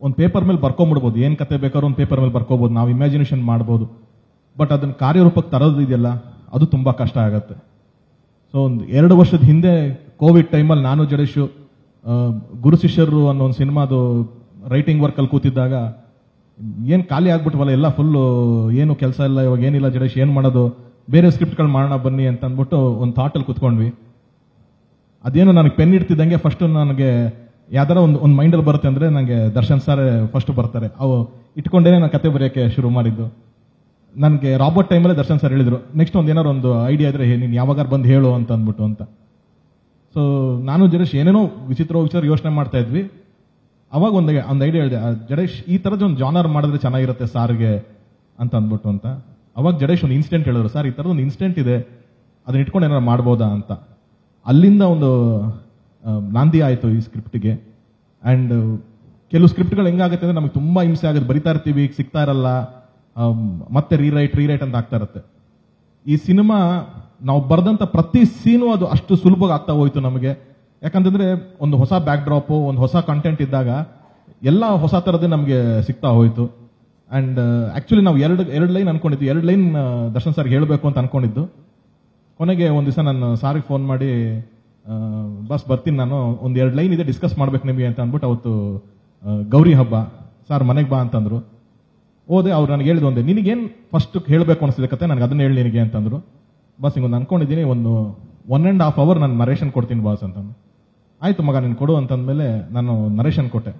ಒಂದು ಪೇಪರ್ ಮೇಲೆ ಬರ್ಕೊಂಬಿಡ್ಬೋದು ಏನ್ ಕತೆ ಬೇಕಾದ್ರೂ ಒಂದು ಪೇಪರ್ ಮೇಲೆ ಬರ್ಕೋಬಹುದು ನಾವು ಇಮ್ಯಾಜಿನೇಷನ್ ಮಾಡ್ಬೋದು ಬಟ್ ಅದನ್ನ ಕಾರ್ಯರೂಪಕ್ಕೆ ತರೋದು ಇದೆಯಲ್ಲ ಅದು ತುಂಬಾ ಕಷ್ಟ ಆಗತ್ತೆ ಸೊ ಒಂದು ಎರಡು ವರ್ಷದ ಹಿಂದೆ ಕೋವಿಡ್ ಟೈಮಲ್ಲಿ ನಾನು ಜಡೇಶು ಆ, ಗುರು ಶಿಷ್ಯರು ಅನ್ನೋ ಒಂದು ಸಿನಿಮಾದು ರೈಟಿಂಗ್ ವರ್ಕ್ ಅಲ್ಲಿ ಕೂತಿದ್ದಾಗ ಏನ್ ಖಾಲಿ ಆಗ್ಬಿಟ್ವಲ್ಲ ಎಲ್ಲ ಫುಲ್ ಏನು ಕೆಲಸ ಇಲ್ಲ ಇವಾಗ ಏನಿಲ್ಲ ಜಡೇಶ್ ಏನ್ ಮಾಡೋದು ಬೇರೆ ಸ್ಕ್ರಿಪ್ಟ್ಗಳು ಮಾಡೋಣ ಬನ್ನಿ ಅಂತ ಅಂದ್ಬಿಟ್ಟು ಒಂದು ಥಾಟಲ್ಲಿ ಕುತ್ಕೊಂಡ್ವಿ ಅದೇನು ನನಗೆ ಪೆನ್ ಇಡ್ತಿದ್ದಂಗೆ ಫಸ್ಟ್ ನನಗೆ ಯಾವ್ದಾರ ಒಂದು ಒಂದು ಮೈಂಡಲ್ಲಿ ಬರುತ್ತೆ ಅಂದ್ರೆ ನನಗೆ ದರ್ಶನ್ ಸರ್ ಫಸ್ಟ್ ಬರ್ತಾರೆ ಅವು ಇಟ್ಕೊಂಡೇನೆ ನಾನು ಕತೆ ಬರೆಯೋಕ್ಕೆ ಶುರು ಮಾಡಿದ್ದು ನನಗೆ ರಾಬರ್ಟ್ ಟೈಮಲ್ಲೇ ದರ್ಶನ್ ಸರ್ ಹೇಳಿದ್ರು ನೆಕ್ಸ್ಟ್ ಒಂದು ಏನಾರು ಒಂದು ಐಡಿಯಾ ಇದ್ರೆ ನೀನು ಯಾವಾಗಾರ ಬಂದು ಹೇಳು ಅಂತ ಅಂದ್ಬಿಟ್ಟು ಅಂತ ಸೊ ನಾನು ಜಡೇಶ್ ಏನೇನೋ ವಿಚಿತ್ರ ವಿಚಾರ ಯೋಚನೆ ಮಾಡ್ತಾ ಇದ್ವಿ ಅವಾಗ ಒಂದು ಒಂದು ಐಡಿಯಾ ಹೇಳಿದೆ ಆ, ಜಡೇಶ್ ಈ ತರದ್ ಒಂದು ಜಾನರ್ ಮಾಡಿದ್ರೆ ಚೆನ್ನಾಗಿರುತ್ತೆ ಸಾರ್ಗೆ ಅಂತ ಅಂದ್ಬಿಟ್ಟು ಅಂತ ಅವಾಗ ಜಡೇಶ್ ಒಂದು ಇನ್ಸಿಡೆಂಟ್ ಹೇಳಿದ್ರು ಸರ್ ಈ ತರದ ಒಂದು ಇನ್ಸಿಡೆಂಟ್ ಇದೆ ಅದನ್ನ ಇಟ್ಕೊಂಡು ಏನಾರು ಮಾಡ್ಬೋದಾ ಅಂತ ಅಲ್ಲಿಂದ ಒಂದು ಆ, ನಾಂದಿ ಆಯ್ತು ಈ ಸ್ಕ್ರಿಪ್ಟ್ಗೆ ಅಂಡ್ ಕೆಲವು ಸ್ಕ್ರಿಪ್ಟ್ಗಳು ಹೆಂಗಾಗುತ್ತೆ ಅಂದ್ರೆ ನಮಗೆ ತುಂಬಾ ಹಿಂಸೆ ಆಗುತ್ತೆ ಬರಿತಾ ಇರ್ತೀವಿ ಈಗ ಸಿಗ್ತಾ ಇರಲ್ಲ ಆಮ್, ಮತ್ತೆ ರೀರೈಟ್ ರೀರೈಟ್ ಅಂತ ಆಗ್ತಾ ಇರುತ್ತೆ ಈ ಸಿನಿಮಾ ನಾವು ಬರೆದಂತ ಪ್ರತಿ ಸೀನು ಅದು ಅಷ್ಟು ಸುಲಭವಾಗಿ ಆಗ್ತಾ ಹೋಯ್ತು ನಮಗೆ ಯಾಕಂತಂದ್ರೆ ಒಂದು ಹೊಸ ಬ್ಯಾಕ್ ಡ್ರಾಪ್ ಒಂದು ಹೊಸ ಕಂಟೆಂಟ್ ಇದ್ದಾಗ ಎಲ್ಲ ಹೊಸ ತರದೇ ನಮಗೆ ಸಿಗ್ತಾ ಹೋಯ್ತು ಅಂಡ್ ಆಕ್ಚುಲಿ ನಾವು ಎರಡು ಎರಡು ಲೈನ್ ಅನ್ಕೊಂಡಿದ್ವಿ ಎರಡು ಲೈನ್ ದರ್ಶನ್ ಸರ್ ಹೇಳಬೇಕು ಅಂತ ಅನ್ಕೊಂಡಿದ್ದು ಕೊನೆಗೆ ಒಂದ್ ದಿವಸ ನಾನು ಸಾರಿಗೆ ಫೋನ್ ಮಾಡಿ ಆ, ಬಸ್ ಬರ್ತೀನಿ ನಾನು ಒಂದ್ ಎರಡು ಲೈನ್ ಇದೆ ಡಿಸ್ಕಸ್ ಮಾಡ್ಬೇಕು ನಿಮಗೆ ಅಂತ ಅಂದ್ಬಿಟ್ಟು ಅವತ್ತು ಆ, ಗೌರಿ ಹಬ್ಬ ಸರ್ ಮನೆಗೆ ಬಾ ಅಂತಂದ್ರು ಹೋದೆ ಅವ್ರು ನನಗೆ ಹೇಳಿದ ಒಂದೇ ನಿನಗೇನ್ ಫಸ್ಟ್ ಹೇಳಬೇಕು ಅನಿಸಿದ ಕತೆ ನನಗೆ ಅದನ್ನ ಹೇಳಿ ನಿನಗೆ ಅಂತಂದ್ರು ಬಸ್ ಹಿಂಗೊಂದು ಅನ್ಕೊಂಡಿದ್ದೀನಿ ಒಂದು ಒನ್ ಅಂಡ್ ಹಾಫ್ ಅವರ್ ನಾನು ನರೇಶನ್ ಕೊಡ್ತೀನಿ ಬಾಸ್ ಅಂತ ಆಯ್ತು ಮಗ ನೀನು ಕೊಡು ಅಂತಂದ್ಮೇಲೆ ನಾನು ನರೇಶನ್ ಕೊಟ್ಟೆ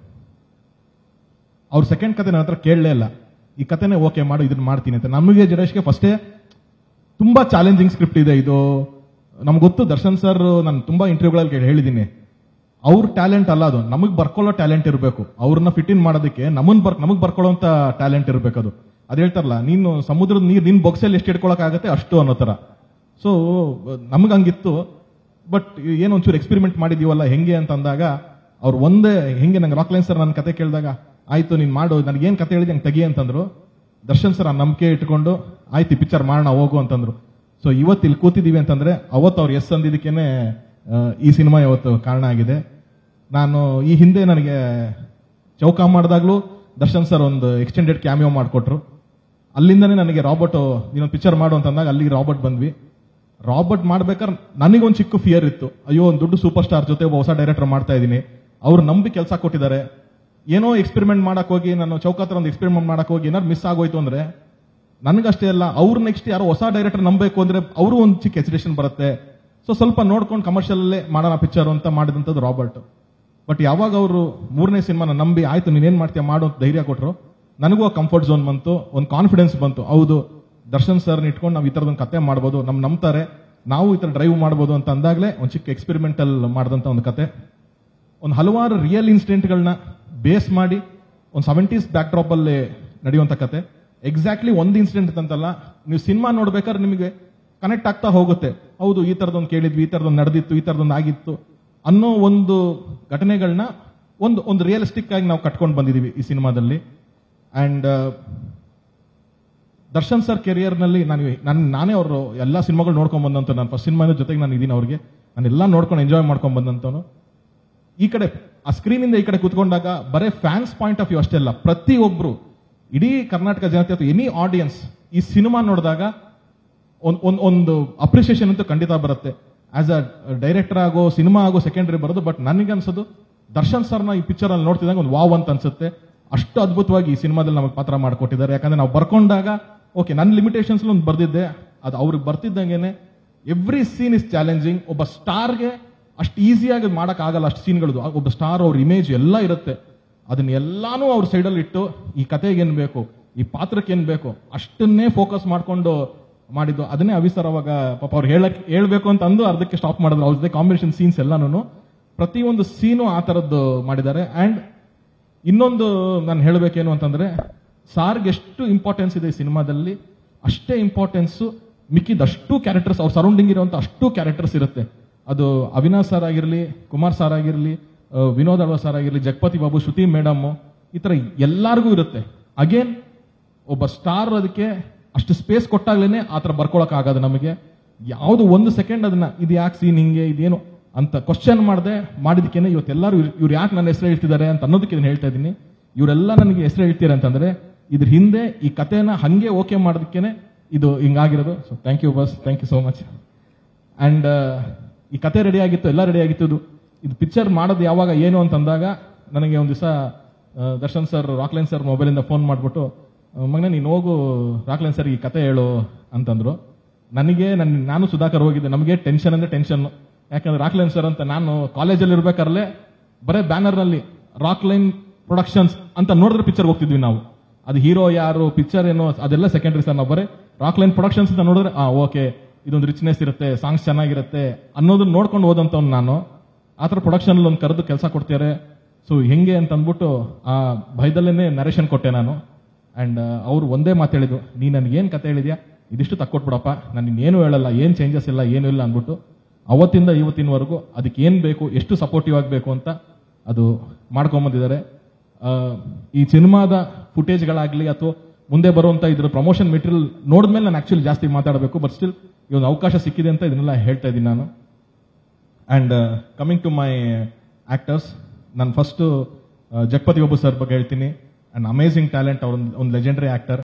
ಅವ್ರ ಸೆಕೆಂಡ್ ಕತೆ ನನ್ನ ಹತ್ರ ಕೇಳಲೇ ಇಲ್ಲ ಈ ಕತೆನೇ ಓಕೆ ಮಾಡು ಇದನ್ನ ಮಾಡ್ತೀನಿ ಅಂತ ನಮಗೆ ಜಡೇಶ್ಗೆ ಫಸ್ಟೇ ತುಂಬಾ ಚಾಲೆಂಜಿಂಗ್ ಸ್ಕ್ರಿಪ್ಟ್ ಇದೆ ಇದು ನಮ್ಗೆ ಗೊತ್ತು ದರ್ಶನ್ ಸರ್ ನಾನು ತುಂಬಾ ಇಂಟರ್ವ್ಯೂಗಳಲ್ಲಿ ಕೇಳಿ ಹೇಳಿದ್ದೀನಿ ಅವ್ರ ಟ್ಯಾಲೆಂಟ್ ಅಲ್ಲ ಅದು ನಮಗ್ ಬರ್ಕೊಳ್ಳೋ ಟ್ಯಾಲೆಂಟ್ ಇರಬೇಕು ಅವ್ರನ್ನ ಫಿಟ್ ಇನ್ ಮಾಡೋದಕ್ಕೆ ನಮನ್ ಬರ್ ನಮಗ್ ಬರ್ಕೊಳ್ಳೋಂತ ಟ್ಯಾಲೆಂಟ್ ಇರಬೇಕು ಅದು ಅದ್ ಹೇಳ್ತಾರಲ್ಲ ನೀನು ಸಮುದ್ರದ ನೀರು ನಿನ್ ಬೊಕ್ಸಲ್ಲಿ ಎಷ್ಟು ಇಟ್ಕೊಳಕ್ ಆಗತ್ತೆ ಅಷ್ಟು ಅನ್ನೋ ತರ ಸೊ ನಮ್ಗ್ ಹಂಗಿತ್ತು ಬಟ್ ಏನೋ ಒಂಚೂರು ಎಕ್ಸ್ಪೆರಿಮೆಂಟ್ ಮಾಡಿದೀವಲ್ಲ ಹೆಂಗೆ ಅಂತ ಅಂದಾಗ ಅವ್ರು ಒಂದೇ ಹೆಂಗೆ ನಂಗೆ ರಾಕ್ಲೈನ್ ಸರ್ ನನ್ನ ಕತೆ ಕೇಳಿದಾಗ ಆಯ್ತು ನೀನ್ ಮಾಡು ನನಗೆ ಏನ್ ಕತೆ ಹೇಳಿದೆ ಹಂಗೆ ತೆಗಿ ಅಂತಂದ್ರು ದರ್ಶನ್ ಸರ್ ಆ ನಂಬಿಕೆ ಇಟ್ಕೊಂಡು ಆಯ್ತು ಪಿಕ್ಚರ್ ಮಾಡೋಣ ಹೋಗು ಅಂತಂದ್ರು ಸೊ ಇವತ್ತು ಇಲ್ಲಿ ಕೂತಿದೀವಿ ಅಂತಂದ್ರೆ ಅವತ್ತು ಅವ್ರು ಎಸ್ ಅಂದಿದ್ದಕ್ಕೇನೆ ಆ, ಈ ಸಿನಿಮಾ ಇವತ್ತು ಕಾರಣ ಆಗಿದೆ ನಾನು ಈ ಹಿಂದೆ ನನಗೆ ಚೌಕ ಮಾಡಿದಾಗ್ಲೂ ದರ್ಶನ್ ಸರ್ ಒಂದು ಎಕ್ಸ್ಟೆಂಡೆಡ್ ಕ್ಯಾಮಿಯೋ ಮಾಡಿಕೊಟ್ರು ಅಲ್ಲಿಂದನೇ ನನಗೆ ರಾಬರ್ಟ್ ನೀನೊಂದು ಪಿಕ್ಚರ್ ಮಾಡು ಅಂತಂದಾಗ ಅಲ್ಲಿಗೆ ರಾಬರ್ಟ್ ಬಂದ್ವಿ ರಾಬರ್ಟ್ ಮಾಡ್ಬೇಕಾದ್ರೆ ನನಗೊಂದು ಚಿಕ್ಕ ಫಿಯರ್ ಇತ್ತು ಅಯ್ಯೋ ಒಂದು ದೊಡ್ಡ ಸೂಪರ್ ಸ್ಟಾರ್ ಜೊತೆ ಒಬ್ಬ ಹೊಸ ಡೈರೆಕ್ಟರ್ ಮಾಡ್ತಾ ಇದ್ದೀನಿ ಅವ್ರು ನಂಬಿ ಕೆಲಸ ಕೊಟ್ಟಿದ್ದಾರೆ ಏನೋ ಎಕ್ಸ್ಪೆರಿಮೆಂಟ್ ಮಾಡಕ್ ಹೋಗಿ ನಾನು ಚೌಕಾತ್ರ ಒಂದು ಎಕ್ಸ್ಪೆರಿಮೆಂಟ್ ಮಾಡಕ್ ಹೋಗಿ ಏನಾದ್ರು ಮಿಸ್ ಆಗೋಯ್ತು ಅಂದ್ರೆ ನನಗಷ್ಟೇ ಅಲ್ಲ ಅವ್ರು ನೆಕ್ಸ್ಟ್ ಯಾರೋ ಹೊಸ ಡೈರೆಕ್ಟರ್ ನಂಬಬೇಕು ಅಂದ್ರೆ ಅವರು ಒಂದು ಚಿಕ್ಕ ಎಸಿಟೇಷನ್ ಬರುತ್ತೆ ಸೊ ಸ್ವಲ್ಪ ನೋಡ್ಕೊಂಡು ಕಮರ್ಷಿಯಲ್ ಅಲ್ಲೇ ಮಾಡೋಣ ಪಿಕ್ಚರ್ ಅಂತ ಮಾಡಿದಂಥದ್ದು ರಾಬರ್ಟ್ ಬಟ್ ಯಾವಾಗ ಅವರು ಮೂರನೇ ಸಿನಿಮಾನ ನಂಬಿ ಆಯ್ತು ನೀನೇನ್ ಮಾಡ್ತೀಯ ಮಾಡು ಅಂತ ಧೈರ್ಯ ಕೊಟ್ರು ನನಗೂ ಕಂಫರ್ಟ್ ಝೋನ್ ಬಂತು ಒಂದು ಕಾನ್ಫಿಡೆನ್ಸ್ ಬಂತು ಹೌದು ದರ್ಶನ್ ಸರ್ ಇಟ್ಕೊಂಡು ನಾವು ಈ ತರದೊಂದು ಕತೆ ಮಾಡ್ಬೋದು ನಮ್ ನಂಬ್ತಾರೆ ನಾವು ಈ ತರ ಡ್ರೈವ್ ಮಾಡ್ಬೋದು ಅಂತ ಅಂದಾಗಲೇ ಒಂದು ಚಿಕ್ಕ ಎಕ್ಸ್ಪೆರಿಮೆಂಟಲ್ ಮಾಡಿದಂತ ಒಂದು ಕತೆ ಒಂದು ಹಲವಾರು ರಿಯಲ್ ಇನ್ಸಿಡೆಂಟ್ಗಳನ್ನ ಬೇಸ್ ಮಾಡಿ ಒಂದು ಸೆವೆಂಟೀಸ್ ಬ್ಯಾಕ್ ಡ್ರಾಪ್ ಅಲ್ಲಿ ನಡೆಯುವಂತ ಕತೆ ಎಕ್ಸಾಕ್ಟ್ಲಿ ಒಂದು ಇನ್ಸಿಡೆಂಟ್ ಅಂತಲ್ಲ ನೀವು ಸಿನಿಮಾ ನೋಡ್ಬೇಕಾದ್ರೆ ನಿಮಗೆ ಕನೆಕ್ಟ್ ಆಗ್ತಾ ಹೋಗುತ್ತೆ ಹೌದು ಈ ತರದೊಂದು ಕೇಳಿದ್ವಿ ಈ ತರದೊಂದು ನಡೆದಿತ್ತು ಈ ತರದೊಂದು ಆಗಿತ್ತು ಅನ್ನೋ ಒಂದು ಘಟನೆಗಳನ್ನ ಒಂದು ಒಂದು ರಿಯಲಿಸ್ಟಿಕ್ ಆಗಿ ನಾವು ಕಟ್ಕೊಂಡು ಬಂದಿದೀವಿ ಈ ಸಿನಿಮಾದಲ್ಲಿ ಅಂಡ್ ದರ್ಶನ್ ಸರ್ ಕೆರಿಯರ್ ನಲ್ಲಿ ನಾನು ನಾನು ನಾನೇ ಅವರು ಎಲ್ಲಾ ಸಿನಿಮಾಗಳು ನೋಡ್ಕೊಂಡ್ ಬಂದಂತ ನಾನು ಫಸ್ಟ್ ಸಿನಿಮಾ ಜೊತೆಗೆ ನಾನು ಇದೀನಿ ಅವ್ರಿಗೆ ನಾನು ಎಲ್ಲ ನೋಡ್ಕೊಂಡು ಎಂಜಾಯ್ ಮಾಡ್ಕೊಂಡ್ ಬಂದಂತವನು ಈ ಕಡೆ ಆ ಸ್ಕ್ರೀನ್ ಇಂದ ಈ ಕಡೆ ಕುತ್ಕೊಂಡಾಗ ಬರೇ ಫ್ಯಾನ್ಸ್ ಪಾಯಿಂಟ್ ಆಫ್ ವ್ಯೂ ಅಷ್ಟೇ ಅಲ್ಲ ಪ್ರತಿಯೊಬ್ರು ಇಡೀ ಕರ್ನಾಟಕ ಜನತೆ ಅಥವಾ ಎನಿ ಆಡಿಯನ್ಸ್ ಈ ಸಿನಿಮಾ ನೋಡಿದಾಗ ಒಂದ್- ಒಂದ್- ಒಂದು ಅಪ್ರಿಸಿಯೇಷನ್ ಅಂತೂ ಖಂಡಿತ ಬರುತ್ತೆ ಆಸ್ ಅ ಡೈರೆಕ್ಟರ್ ಆಗೋ ಸಿನಿಮಾ ಆಗೋ ಸೆಕೆಂಡರಿ ಬರೋದು ಬಟ್ ನನಗನ್ಸೋದು ದರ್ಶನ್ ಸರ್ನ ಈ ಪಿಕ್ಚರ್ ಅಲ್ಲಿ ನೋಡ್ತಿದ್ದಾಗ ಒಂದು ವಾವ್ ಅಂತ ಅನ್ಸುತ್ತೆ ಅಷ್ಟು ಅದ್ಭುತವಾಗಿ ಈ ಸಿನಿಮಾದಲ್ಲಿ ನಮಗೆ ಪಾತ್ರ ಮಾಡಿಕೊಟ್ಟಿದ್ದಾರೆ ಯಾಕಂದ್ರೆ ನಾವು ಬರ್ಕೊಂಡಾಗ ಓಕೆ ನನ್ನ ಲಿಮಿಟೇಷನ್ಸ್ ಒಂದು ಬರ್ದಿದ್ದೆ ಅದು ಅವ್ರಿಗೆ ಬರ್ತಿದ್ದಂಗೆನೆ ಎವ್ರಿ ಸೀನ್ ಇಸ್ ಚಾಲೆಂಜಿಂಗ್ ಒಬ್ಬ ಸ್ಟಾರ್ಗೆ ಅಷ್ಟು ಈಸಿಯಾಗಿ ಮಾಡಕ್ ಆಗಲ್ಲ ಅಷ್ಟು ಸೀನ್ಗಳು ಒಬ್ಬ ಸ್ಟಾರ್ ಅವ್ರ ಇಮೇಜ್ ಎಲ್ಲ ಇರುತ್ತೆ ಅದನ್ನ ಎಲ್ಲಾನು ಅವ್ರ ಸೈಡಲ್ಲಿ ಇಟ್ಟು ಈ ಕತೆಗೆ ಏನ್ ಬೇಕು ಈ ಪಾತ್ರಕ್ಕೆ ಏನ್ ಬೇಕು ಅಷ್ಟನ್ನೇ ಫೋಕಸ್ ಮಾಡ್ಕೊಂಡು ಮಾಡಿದ್ದು ಅದನ್ನೇ ಅವಿಸರ್ ಅವಾಗ ಪಾಪ ಅವ್ರು ಹೇಳಕ್ ಹೇಳ್ಬೇಕು ಅಂತ ಅಂದು ಅರ್ಧಕ್ಕೆ ಸ್ಟಾಪ್ ಮಾಡಿದ್ರು ಅವ್ರ ಜೊತೆ ಕಾಂಬಿನೇಷನ್ ಸೀನ್ಸ್ ಎಲ್ಲಾನು ಪ್ರತಿಯೊಂದು ಸೀನು ಆ ತರದ್ದು ಮಾಡಿದ್ದಾರೆ ಅಂಡ್ ಇನ್ನೊಂದು ನಾನು ಹೇಳಬೇಕೇನು ಅಂತಂದ್ರೆ ಸಾರ್ಗೆ ಎಷ್ಟು ಇಂಪಾರ್ಟೆನ್ಸ್ ಇದೆ ಈ ಸಿನಿಮಾದಲ್ಲಿ ಅಷ್ಟೇ ಇಂಪಾರ್ಟೆನ್ಸ್ ಮಿಕ್ಕಿದಷ್ಟು ಕ್ಯಾರೆಕ್ಟರ್ಸ್ ಅವ್ರ ಸರೌಂಡಿಂಗ್ ಇರುವಂತ ಅಷ್ಟು ಕ್ಯಾರೆಕ್ಟರ್ಸ್ ಇರುತ್ತೆ ಅದು ಅವಿನಾಶ್ ಸರ್ ಆಗಿರ್ಲಿ ಕುಮಾರ್ ಸರ್ ಆಗಿರ್ಲಿ ಆ, ವಿನೋದ್ ಅಳ್ವ ಸರ್ ಆಗಿರ್ಲಿ ಜಗಪತಿ ಬಾಬು ಶ್ರುತಿ ಮೇಡಮ್ ಈ ತರ ಎಲ್ಲಾರ್ಗೂ ಇರುತ್ತೆ ಅಗೇನ್ ಒಬ್ಬ ಸ್ಟಾರ್ ಅದಕ್ಕೆ ಅಷ್ಟು ಸ್ಪೇಸ್ ಕೊಟ್ಟಾಗ್ಲೇನೆ ಆ ತರ ಬರ್ಕೊಳಕ್ ಆಗೋದು ನಮಗೆ ಯಾವ್ದು ಒಂದು ಸೆಕೆಂಡ್ ಅದನ್ನ ಇದು ಯಾಕೆ ಸೀನ್ ಹಿಂಗೆ ಇದೇನು ಅಂತ ಕ್ವಶನ್ ಮಾಡದೆ ಮಾಡಿದಕ್ಕೇನೆ ಇವತ್ತೆಲ್ಲರೂ ಇವ್ರು ಯಾಕೆ ನನ್ನ ಹೆಸರು ಹೇಳ್ತಿದ್ದಾರೆ ಅಂತ ಅನ್ನೋದಕ್ಕೆ ಇದನ್ನ ಹೇಳ್ತಾ ಇದ್ದೀನಿ ಇವರೆಲ್ಲ ನನಗೆ ಹೆಸರು ಹೇಳ್ತೀರ ಅಂತಂದ್ರೆ ಇದ್ರ ಹಿಂದೆ ಈ ಕಥೆನ ಹಂಗೆ ಓಕೆ ಮಾಡೋದಕ್ಕೇನೆ ಇದು ಹಿಂಗಾಗಿರೋದು so thank you boss thank you so much and ಈ ಕತೆ ರೆಡಿ ಆಗಿತ್ತು ಎಲ್ಲ ರೆಡಿ ಆಗಿತ್ತು ಇದು ಇದು ಪಿಕ್ಚರ್ ಮಾಡೋದು ಯಾವಾಗ ಏನು ಅಂತಂದಾಗ ನನಗೆ ಒಂದು ದಿವಸ ದರ್ಶನ್ ಸರ್ ರಾಕ್ಲೈನ್ ಸರ್ ಮೊಬೈಲಿಂದ ಫೋನ್ ಮಾಡಿಬಿಟ್ಟು ಮಗನೇ ನೀನು ಹೋಗು ರಾಕ್ಲೈನ್ ಸರ್ ಈ ಕತೆ ಹೇಳು ಅಂತಂದ್ರು ನನಗೆ ನನ್ನ ನಾನು ಸುಧಾಕರ್ ಹೋಗಿದ್ದೆ ನಮಗೆ ಟೆನ್ಷನ್ ಅಂದ್ರೆ ಟೆನ್ಷನ್ ಯಾಕಂದ್ರೆ ರಾಕ್ಲೈನ್ ಸರ್ ಅಂತ ನಾನು ಕಾಲೇಜಲ್ಲಿ ಇರ್ಬೇಕಾದ್ರೆ ಬರೇ ಬ್ಯಾನರ್ ನಲ್ಲಿ ರಾಕ್ಲೈನ್ ಪ್ರೊಡಕ್ಷನ್ಸ್ ಅಂತ ನೋಡಿದ್ರೆ ಪಿಕ್ಚರ್ ಹೋಗ್ತಿದ್ವಿ ನಾವು ಅದು ಹೀರೋ ಯಾರು ಪಿಕ್ಚರ್ ಏನು ಅದೆಲ್ಲ ಸೆಕೆಂಡ್ರಿ ಸರ್ ನಾವು ಬರೀ ರಾಕ್ಲೈನ್ ಪ್ರೊಡಕ್ಷನ್ಸ್ ಅಂತ ನೋಡಿದ್ರೆ ಆ ಓಕೆ ಇದೊಂದು ರಿಚ್ನೆಸ್ ಇರುತ್ತೆ ಸಾಂಗ್ಸ್ ಚೆನ್ನಾಗಿರುತ್ತೆ ಅನ್ನೋದನ್ನ ನೋಡ್ಕೊಂಡು ಹೋದಂತವ್ನು ನಾನು ಆ ಥರ ಪ್ರೊಡಕ್ಷನ್ ಒಂದು ಕರೆದು ಕೆಲಸ ಕೊಡ್ತಾರೆ ಸೊ ಹೆಂಗೆ ಅಂತ ಅಂದ್ಬಿಟ್ಟು ಆ ಭಯದಲ್ಲೇನೆ ನರೇಶನ್ ಕೊಟ್ಟೆ ನಾನು ಅಂಡ್ ಅವ್ರು ಒಂದೇ ಮಾತು ಹೇಳಿದ್ರು ನೀ ನನ್ಗೆ ಏನ್ ಕತೆ ಹೇಳಿದ್ಯಾ ಇದಿಷ್ಟು ತಕ್ಕೊಟ್ಬಿಡಪ್ಪ ನಾನು ಇನ್ನೇನು ಹೇಳಲ್ಲ ಏನ್ ಚೇಂಜಸ್ ಇಲ್ಲ ಏನು ಇಲ್ಲ ಅಂದ್ಬಿಟ್ಟು ಅವತ್ತಿಂದ ಇವತ್ತಿನವರೆಗೂ ಅದಕ್ಕೆ ಏನ್ ಬೇಕು ಎಷ್ಟು ಸಪೋರ್ಟಿವ್ ಆಗಬೇಕು ಅಂತ ಅದು ಮಾಡ್ಕೊಂಬಂದಿದ್ದಾರೆ ಆ, ಈ ಸಿನಿಮಾದ ಫುಟೇಜ್ಗಳಾಗ್ಲಿ ಅಥವಾ ಮುಂದೆ ಬರುವಂತ ಇದ್ರ ಪ್ರಮೋಷನ್ ಮೆಟೀರಿಯಲ್ ನೋಡಿದ್ಮೇಲೆ ನಾನು ಆಕ್ಚುಲಿ ಜಾಸ್ತಿ ಮಾತಾಡಬೇಕು ಬಟ್ ಸ್ಟಿಲ್ ಈ ಒಂದು ಅವಕಾಶ ಸಿಕ್ಕಿದೆ ಅಂತ ಇದನ್ನೆಲ್ಲ ಹೇಳ್ತಾ ಇದ್ದೀನಿ ನಾನು and coming to my actors ನಾನು ಫಸ್ಟ್ ಜಗಪತಿ ಬಾಬು ಸರ್ ಬಗ್ಗೆ ಹೇಳ್ತೀನಿ ಅಂಡ್ ಅಮೇಸಿಂಗ್ ಟ್ಯಾಲೆಂಟ್ ಅವ್ರ ಒಂದು ಲೆಜೆಂಡರಿ ಆಕ್ಟರ್